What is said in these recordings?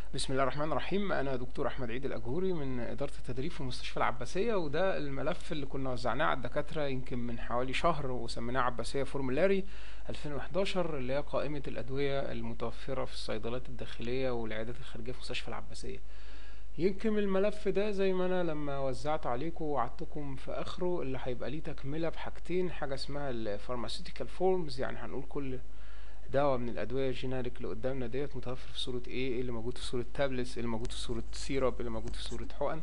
بسم الله الرحمن الرحيم انا دكتور احمد عيد الاجهوري من اداره التدريب في مستشفى العباسيه وده الملف اللي كنا وزعناه على الدكاتره يمكن من حوالي شهر وسميناه عباسيه فورمولاري 2011 اللي هي قائمه الادويه المتوفره في الصيدليات الداخليه والعيادات الخارجيه في مستشفى العباسيه يمكن الملف ده زي ما انا لما وزعت عليكم ووعدتكم في اخره اللي هيبقى ليه تكمله بحاجتين حاجه اسمها الفارماسيوتيكال فورمز يعني هنقول كل دواء من الادويه الجينيريك اللي قدامنا ديت متوفر في صوره ايه ايه اللي موجود في صوره تابلتس ايه اللي موجود في صوره سيرب اللي موجود في صوره حقن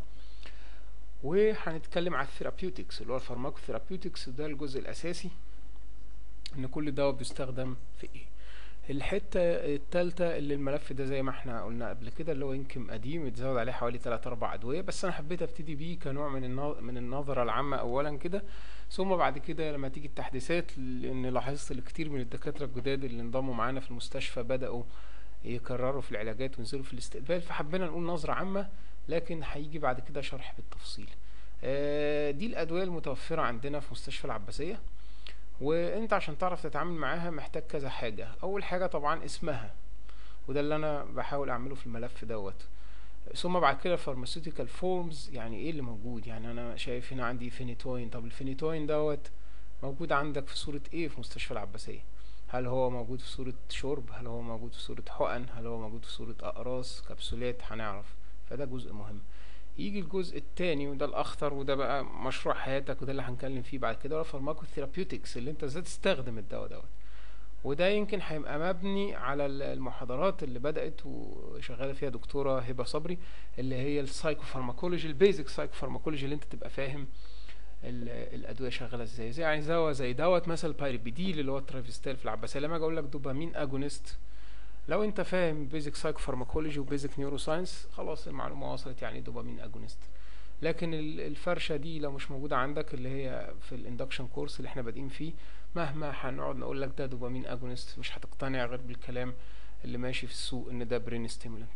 وهنتكلم على الثيرابيوتكس اللي هو الفارماكو ثيرابيوتكس ده الجزء الاساسي ان كل دواء بيستخدم في ايه الحته التالتة اللي الملف ده زي ما احنا قلنا قبل كده اللي هو يمكن قديم اتزود عليه حوالي 3 4 ادويه بس انا حبيت ابتدي بيه كنوع من النظ... من النظره العامه اولا كده ثم بعد كده لما تيجي التحديثات لان لاحظت ان كتير من الدكاتره الجداد اللي انضموا معانا في المستشفى بداوا يكرروا في العلاجات وينزلوا في الاستقبال فحبينا نقول نظره عامه لكن هيجي بعد كده شرح بالتفصيل آه دي الادويه المتوفره عندنا في مستشفى العباسيه وانت عشان تعرف تتعامل معاها محتاج كذا حاجة اول حاجة طبعا اسمها وده اللي انا بحاول اعمله في الملف دوت ثم بعد كده فارماسيوتيكال فورمز يعني ايه اللي موجود يعني انا شايف هنا عندي فينيتوين طب الفينيتوين دوت موجود عندك في صورة ايه في مستشفى العباسية هل هو موجود في صورة شرب هل هو موجود في صورة حقن هل هو موجود في صورة اقراص كبسولات هنعرف فده جزء مهم يجي الجزء التاني وده الاخطر وده بقى مشروع حياتك وده اللي هنتكلم فيه بعد كده هو فارماكو ثيرابيوتكس اللي انت ازاي تستخدم الدواء دوت وده يمكن هيبقى مبني على المحاضرات اللي بدات وشغاله فيها دكتوره هبه صبري اللي هي السايكو فارماكولوجي البيزك سايكو فارماكولوجي اللي انت تبقى فاهم الادويه شغاله ازاي زي يعني دواء زي دوت مثلا بايربيديل اللي هو الترافيستال في العباسيه لما اجي اقول لك دوبامين اجونست لو انت فاهم بيزك سايكو فارماكولوجي وبيزك نيورو ساينس خلاص المعلومه وصلت يعني دوبامين اجونست لكن الفرشه دي لو مش موجوده عندك اللي هي في الاندكشن كورس اللي احنا بادئين فيه مهما هنقعد نقول لك ده دوبامين اجونست مش هتقتنع غير بالكلام اللي ماشي في السوق ان ده برين ستيمولنت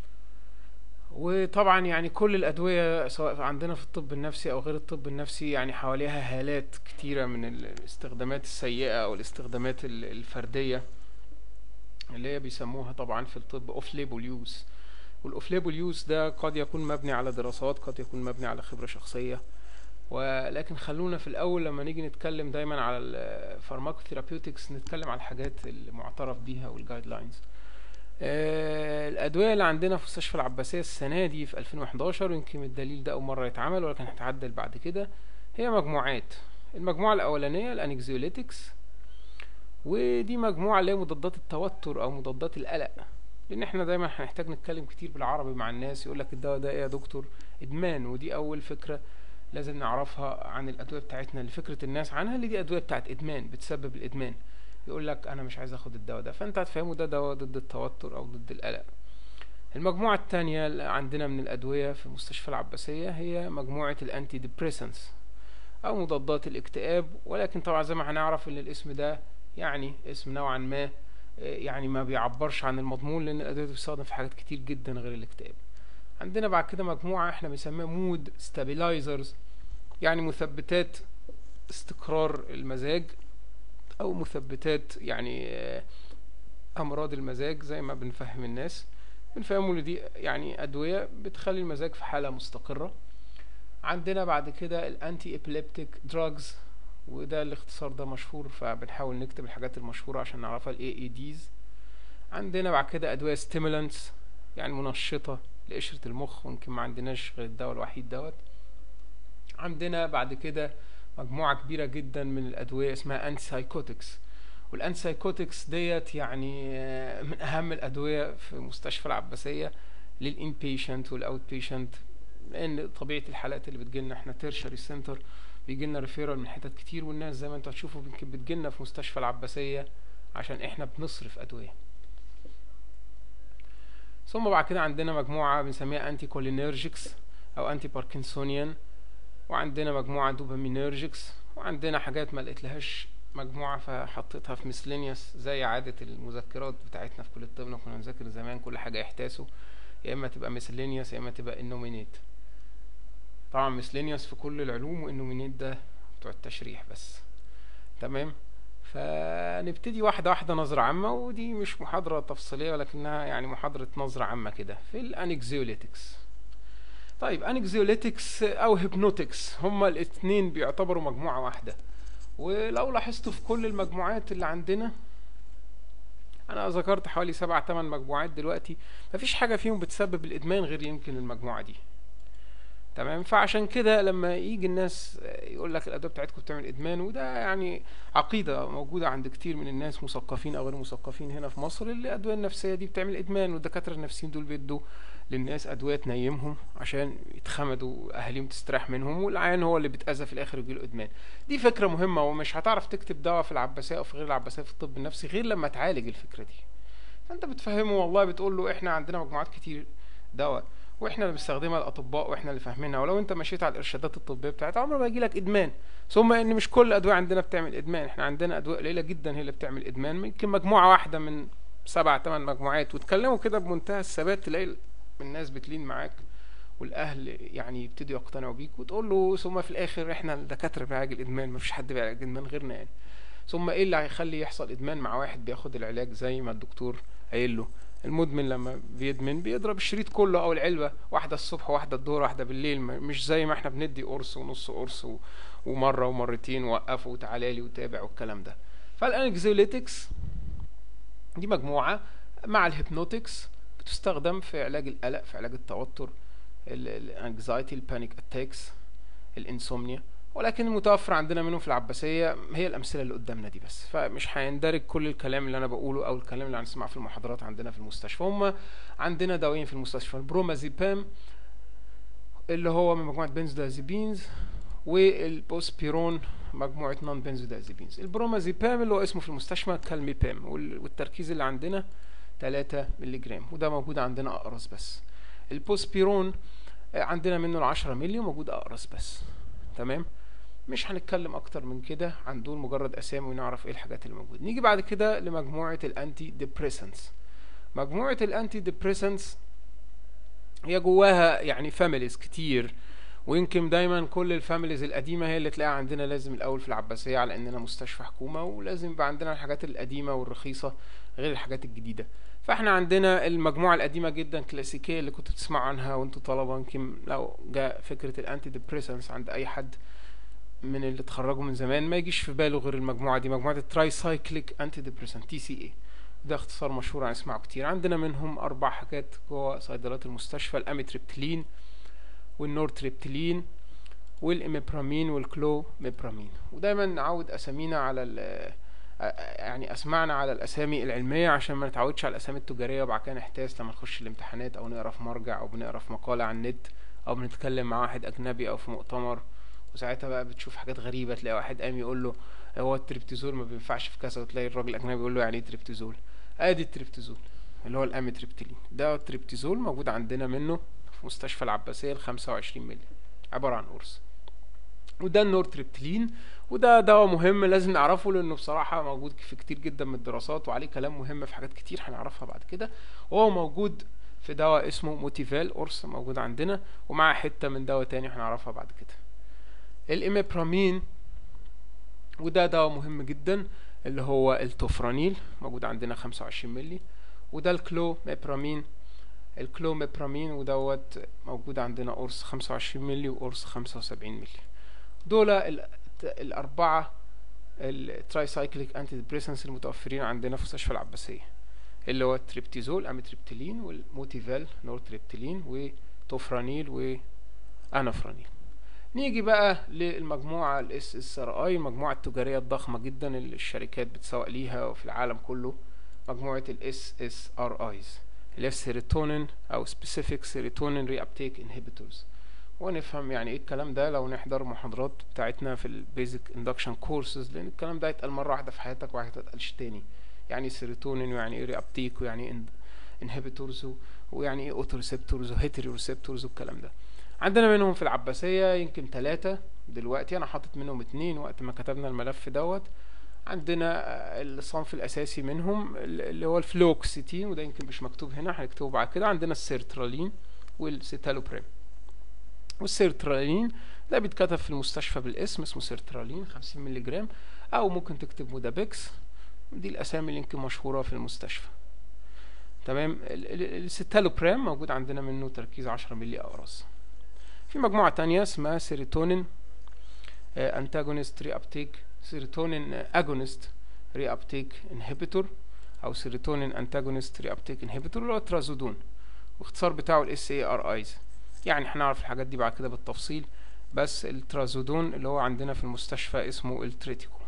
وطبعا يعني كل الادويه سواء عندنا في الطب النفسي او غير الطب النفسي يعني حواليها هالات كتيره من الاستخدامات السيئه او الاستخدامات الفرديه اللي هي بيسموها طبعا في الطب اوف ليبل يوز والاوف ليبل يوز ده قد يكون مبني على دراسات قد يكون مبني على خبره شخصيه ولكن خلونا في الاول لما نيجي نتكلم دايما على الفارماكو ثيرابيوتكس نتكلم على الحاجات المعترف بيها والجايد لاينز آه الادويه اللي عندنا في مستشفى العباسيه السنه دي في 2011 يمكن الدليل ده اول مره يتعمل ولكن هيتعدل بعد كده هي مجموعات المجموعه الاولانيه الانكزيوليتكس ودي مجموعة اللي هي مضادات التوتر أو مضادات القلق لأن احنا دايما هنحتاج نتكلم كتير بالعربي مع الناس يقولك الدواء ده ايه يا دكتور إدمان ودي أول فكرة لازم نعرفها عن الأدوية بتاعتنا اللي فكرة الناس عنها اللي دي أدوية بتاعت إدمان بتسبب الإدمان يقول لك أنا مش عايز أخد الدواء ده فأنت هتفهمه ده دواء ضد التوتر أو ضد القلق المجموعة التانية اللي عندنا من الأدوية في مستشفى العباسية هي مجموعة الأنتي ديبريسنس أو مضادات الاكتئاب ولكن طبعا زي ما هنعرف إن الاسم ده يعني اسم نوعا ما يعني ما بيعبرش عن المضمون لان الادويه دي بتستخدم في حاجات كتير جدا غير الاكتئاب عندنا بعد كده مجموعه احنا بنسميها مود ستابيلايزرز يعني مثبتات استقرار المزاج او مثبتات يعني امراض المزاج زي ما بنفهم الناس بنفهموا ان دي يعني ادويه بتخلي المزاج في حاله مستقره عندنا بعد كده الانتي ابيليبتيك دراجز وده الاختصار ده مشهور فبنحاول نكتب الحاجات المشهورة عشان نعرفها ال AEDs عندنا بعد كده أدوية ستيمولانتس يعني منشطة لقشرة المخ ويمكن ما عندناش غير الدواء الوحيد دوت عندنا بعد كده مجموعة كبيرة جدا من الأدوية اسمها أنتي سايكوتكس والأنتي سايكوتكس ديت يعني من أهم الأدوية في مستشفى العباسية للإن بيشنت والأوت بيشنت لأن طبيعة الحالات اللي بتجيلنا احنا تيرشري سنتر بيجي لنا ريفيرال من حتت كتير والناس زي ما انتوا هتشوفوا يمكن بتجي لنا في مستشفى العباسيه عشان احنا بنصرف ادويه ثم بعد كده عندنا مجموعه بنسميها انتي كولينرجيكس او انتي باركنسونيان وعندنا مجموعه دوبامينرجيكس وعندنا حاجات ما لقيتلهاش مجموعه فحطيتها في مسلينيوس زي عاده المذكرات بتاعتنا في كل الطب كنا نذاكر زمان كل حاجه يحتاسوا يا اما تبقى مسلينيوس يا اما تبقى انومينيت طبعا مسلينيوس في كل العلوم وانومينيت ده بتوع التشريح بس تمام فنبتدي واحدة واحدة نظرة عامة ودي مش محاضرة تفصيلية ولكنها يعني محاضرة نظرة عامة كده في الانكزيوليتكس طيب انكزيوليتكس او هيبنوتكس هما الاثنين بيعتبروا مجموعة واحدة ولو لاحظتوا في كل المجموعات اللي عندنا انا ذكرت حوالي سبع تمن مجموعات دلوقتي مفيش حاجة فيهم بتسبب الادمان غير يمكن المجموعة دي تمام فعشان كده لما يجي الناس يقول لك الادويه بتاعتكم بتعمل ادمان وده يعني عقيده موجوده عند كتير من الناس مثقفين او غير مثقفين هنا في مصر اللي الادويه النفسيه دي بتعمل ادمان والدكاتره النفسيين دول بيدوا للناس ادويه تنيمهم عشان يتخمدوا اهاليهم تستريح منهم والعيان هو اللي بيتاذى في الاخر ويجيله ادمان دي فكره مهمه ومش هتعرف تكتب دواء في العباسيه او في غير العباسيه في الطب النفسي غير لما تعالج الفكره دي فانت بتفهمه والله بتقول له احنا عندنا مجموعات كتير دواء واحنا اللي بنستخدمها الاطباء واحنا اللي فاهمينها ولو انت مشيت على الارشادات الطبيه بتاعتها عمره ما يجي لك ادمان ثم ان مش كل الادويه عندنا بتعمل ادمان احنا عندنا ادويه قليله جدا هي اللي بتعمل ادمان يمكن مجموعه واحده من سبع ثمان مجموعات وتكلموا كده بمنتهى الثبات تلاقي الناس بتلين معاك والاهل يعني يبتدوا يقتنعوا بيك وتقول له ثم في الاخر احنا الدكاتره بيعالج الادمان مفيش حد بيعالج الادمان غيرنا يعني ثم ايه اللي هيخلي يحصل ادمان مع واحد بياخد العلاج زي ما الدكتور قايل له المدمن لما بيدمن بيضرب الشريط كله او العلبه واحده الصبح واحده الظهر واحده بالليل مش زي ما احنا بندي قرص ونص قرص ومره ومرتين وقفوا وتعالى لي وتابع والكلام ده فالانكزيوليتكس دي مجموعه مع الهيبنوتكس بتستخدم في علاج القلق في علاج التوتر الانكزايتي البانيك اتاكس الانسومنيا ولكن المتوفر عندنا منهم في العباسية هي الأمثلة اللي قدامنا دي بس فمش هيندرج كل الكلام اللي أنا بقوله أو الكلام اللي هنسمعه في المحاضرات عندنا في المستشفى هم عندنا دوايين في المستشفى البرومازيبام اللي هو من مجموعة بنزودازيبينز والبوسبيرون مجموعة نون بنزودازيبينز البرومازيبام اللي هو اسمه في المستشفى كالميبام والتركيز اللي عندنا 3 مللي جرام وده موجود عندنا أقرص بس البوسبيرون عندنا منه العشرة مللي وموجود أقرص بس تمام مش هنتكلم اكتر من كده عن دول مجرد اسامي ونعرف ايه الحاجات اللي موجوده نيجي بعد كده لمجموعه الانتي ديبريسنتس مجموعه الانتي ديبريسنتس هي جواها يعني فاميليز كتير ويمكن دايما كل الفاميليز القديمه هي اللي تلاقيها عندنا لازم الاول في العباسيه على اننا مستشفى حكومه ولازم يبقى عندنا الحاجات القديمه والرخيصه غير الحاجات الجديده فاحنا عندنا المجموعه القديمه جدا كلاسيكيه اللي كنتوا تسمعوا عنها وانتوا طلبه يمكن لو جاء فكره الانتي ديبريسنس عند اي حد من اللي اتخرجوا من زمان ما يجيش في باله غير المجموعه دي مجموعه التراي سايكليك انتي ديبريسنت تي سي اي ده اختصار مشهور هنسمعه كتير عندنا منهم اربع حاجات جوه صيدلات المستشفى الاميتريبتلين والنورتريبتلين والاميبرامين والكلوميبرامين ودايما نعود اسامينا على يعني اسمعنا على الاسامي العلميه عشان ما نتعودش على الاسامي التجاريه وبعد كده نحتاس لما نخش الامتحانات او نقرا في مرجع او بنقرا في مقاله على النت او بنتكلم مع واحد اجنبي او في مؤتمر وساعتها بقى بتشوف حاجات غريبه تلاقي واحد قام يقول له هو التريبتيزول ما بينفعش في كذا وتلاقي الراجل الاجنبي يقول له يعني ايه تريبتيزول ادي التريبتيزول اللي هو الاميتريبتيلين ده التريبتيزول موجود عندنا منه في مستشفى العباسيه ال 25 مللي عباره عن قرص وده النورتريبتيلين وده دواء مهم لازم نعرفه لانه بصراحه موجود في كتير جدا من الدراسات وعليه كلام مهم في حاجات كتير هنعرفها بعد كده وهو موجود في دواء اسمه موتيفال قرص موجود عندنا ومعاه حته من دواء تاني هنعرفها بعد كده الاميبرامين وده دواء مهم جدا اللي هو التوفرانيل موجود عندنا 25 مللي وده الكلوميبرامين الكلوميبرامين ودوت موجود عندنا قرص 25 مللي وقرص 75 مللي دول الأربعة الترايسايكليك انتي ديبريسنس المتوفرين عندنا في مستشفى العباسية اللي هو التريبتيزول اميتريبتيلين والموتيفال نورتريبتيلين وتوفرانيل وانافرانيل نيجي بقى للمجموعة الاس اس ار اي المجموعة التجارية الضخمة جدا اللي الشركات بتسوق ليها في العالم كله مجموعة الاس اس ار ايز اللي هي السيروتونين او سبيسيفيك سيروتونين ري ابتيك انهبيتورز ونفهم يعني ايه الكلام ده لو نحضر محاضرات بتاعتنا في البيزك اندكشن كورسز لان الكلام ده هيتقال مرة واحدة في حياتك وبعد كده متقالش تاني يعني ايه سيروتونين ويعني ايه ري ابتيك ويعني ايه انهبيتورز ويعني ايه اوتو ريسبتورز وهيتري ريسبتورز والكلام ده عندنا منهم في العباسية يمكن ثلاثة دلوقتي أنا حاطط منهم اتنين وقت ما كتبنا الملف دوت عندنا الصنف الأساسي منهم اللي هو الفلوكسيتين وده يمكن مش مكتوب هنا هنكتبه بعد كده عندنا السيرترالين والسيتالوبريم والسيرترالين ده بيتكتب في المستشفى بالاسم اسمه سيرترالين 50 مللي جرام او ممكن تكتب مودابكس دي الاسامي اللي يمكن مشهوره في المستشفى تمام الستالوبرام موجود عندنا منه تركيز 10 مللي اقراص في مجموعه تانية اسمها سيروتونين انتاجونست ري ابتيك سيروتونين اجونست ري ابتيك انهبيتور او سيروتونين انتاجونست ري ابتيك انهبيتور اللي هو ترازودون واختصار بتاعه الاس اي ار ايز يعني احنا نعرف الحاجات دي بعد كده بالتفصيل بس الترازودون اللي هو عندنا في المستشفى اسمه التريتيكو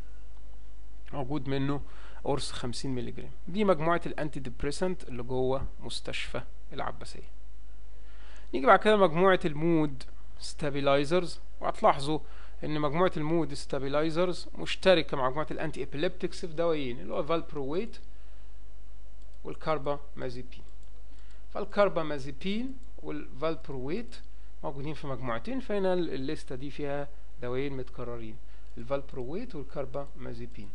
موجود منه قرص 50 مللي جرام دي مجموعة الانتي ديبريسنت اللي جوه مستشفى العباسية نيجي بعد كده مجموعة المود ستابيلايزرز وهتلاحظوا ان مجموعة المود ستابيلايزرز مشتركة مع مجموعة الانتي ابيليبتكس في دوايين اللي هو فالبرويت والكاربا مازيبين فالكاربا مازيبين والفالبرويت موجودين في مجموعتين فهنا الليستة دي فيها دوايين متكررين الفالبرويت والكاربا مازيبين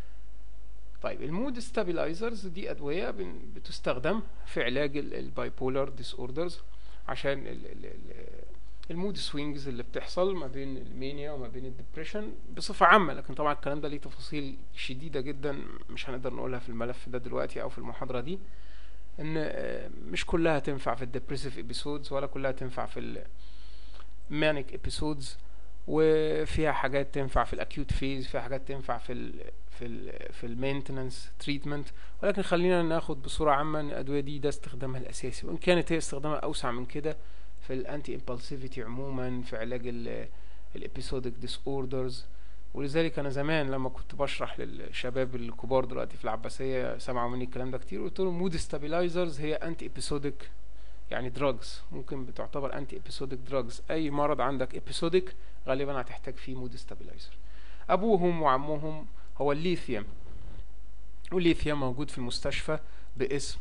طيب المود ستابيلايزرز دي ادويه بتستخدم في علاج الباي بولار ديس اوردرز عشان ال ال ال المود سوينجز اللي بتحصل ما بين المانيا وما بين الدبريشن بصفه عامه لكن طبعا الكلام ده ليه تفاصيل شديده جدا مش هنقدر نقولها في الملف ده دلوقتي او في المحاضره دي ان مش كلها تنفع في الدبريسيف ابيسودز ولا كلها تنفع في المانيك ابيسودز وفيها حاجات تنفع في الاكيوت فيز فيها حاجات تنفع في ال في ال في المينتننس تريتمنت ولكن خلينا ناخد بصوره عامه ان الادويه دي ده استخدامها الاساسي وان كانت هي استخدامها اوسع من كده في الانتي امبulsivity عموما في علاج الابيسودك ديس اوردرز ولذلك انا زمان لما كنت بشرح للشباب الكبار دلوقتي في العباسيه سمعوا مني الكلام ده كتير قلت لهم مود ستابيلايزرز هي انتي ابيسودك يعني دراجز ممكن بتعتبر انتي ابيسودك دراجز اي مرض عندك ابيسودك غالبا هتحتاج فيه مود ستابيلايزر ابوهم وعمهم هو الليثيوم والليثيوم موجود في المستشفى باسم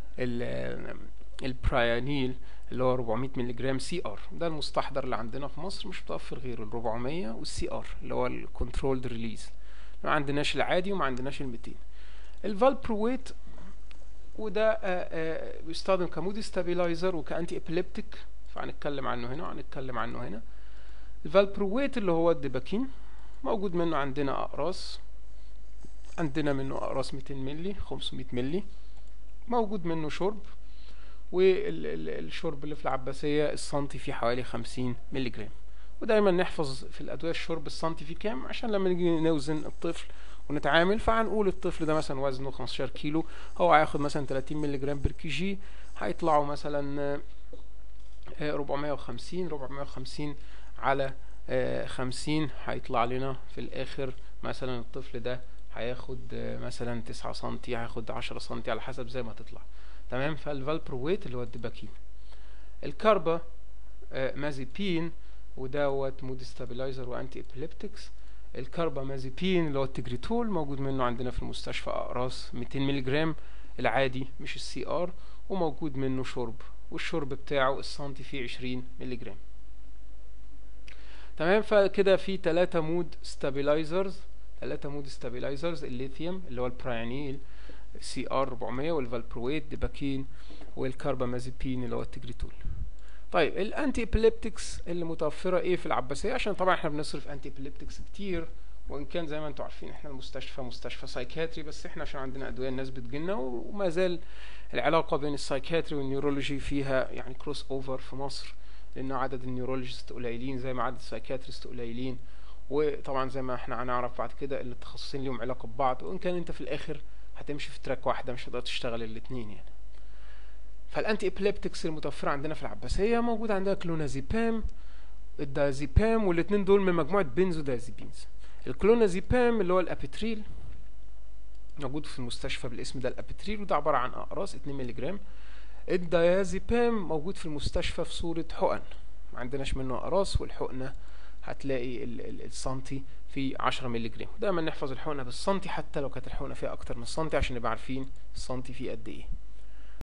البرايانيل اللي هو 400 مللي جرام سي ار ده المستحضر اللي عندنا في مصر مش متوفر غير ال 400 والسي ار اللي هو الكنترولد ريليز ما عندناش العادي وما عندناش ال 200 الفالبرويت وده بيستخدم كمود ستابيلايزر وكانتي ابيليبتيك فهنتكلم عنه هنا وهنتكلم عنه هنا الفالبرويت اللي هو الدباكين موجود منه عندنا اقراص عندنا منه اقراص 200 ملي 500 ملي موجود منه شرب والشرب اللي في العباسية السنتي فيه حوالي 50 ملي جرام ودايما نحفظ في الادوية الشرب السنتي فيه كام عشان لما نيجي نوزن الطفل ونتعامل فهنقول الطفل ده مثلا وزنه 15 كيلو هو هياخد مثلا 30 ملي جرام بر كي جي هيطلعوا مثلا 450 450 على خمسين هيطلع لنا في الاخر مثلا الطفل ده هياخد مثلا تسعة سنتي هياخد عشرة سنتي على حسب زي ما تطلع تمام فالفالبرويت اللي هو الدباكين الكاربا مازيبين ودوت مود ستابيلايزر وانتي ابيليبتكس الكاربا مازيبين اللي هو التجريتول موجود منه عندنا في المستشفى اقراص 200 مللي جرام العادي مش السي ار وموجود منه شرب والشرب بتاعه السنتي فيه 20 مللي جرام تمام فكده في ثلاثة مود ستابيلايزرز ثلاثة مود ستابيلايزرز الليثيوم اللي هو البرايانيل سي ار 400 والفالبرويت ديباكين والكاربامازيبين اللي هو التجريتول طيب الانتي ابيليبتكس اللي متوفرة ايه في العباسية عشان طبعا احنا بنصرف انتي ابيليبتكس كتير وان كان زي ما انتم عارفين احنا المستشفى مستشفى سايكاتري بس احنا عشان عندنا ادويه الناس بتجيلنا وما زال العلاقه بين السايكاتري والنيورولوجي فيها يعني كروس اوفر في مصر لان عدد النيورولوجيست قليلين زي ما عدد السايكاتريست قليلين وطبعا زي ما احنا هنعرف بعد كده ان التخصصين ليهم علاقه ببعض وان كان انت في الاخر هتمشي في تراك واحده مش هتقدر تشتغل الاثنين يعني فالانتي ابيليبتكس المتوفره عندنا في العباسيه موجود عندنا كلونازيبام الدازيبام والاثنين دول من مجموعه بنزودازيبينز الكلونازيبام اللي هو الابيتريل موجود في المستشفى بالاسم ده الابيتريل وده عباره عن اقراص 2 مللي جرام الديازيبام موجود في المستشفى في صورة حقن ما عندناش منه اقراص والحقنة هتلاقي ال ال السنتي في 10 مللي جرام دايما نحفظ الحقنة بالسنتي حتى لو كانت الحقنة فيها اكتر من السنتي عشان نبقى عارفين السنتي فيه قد ايه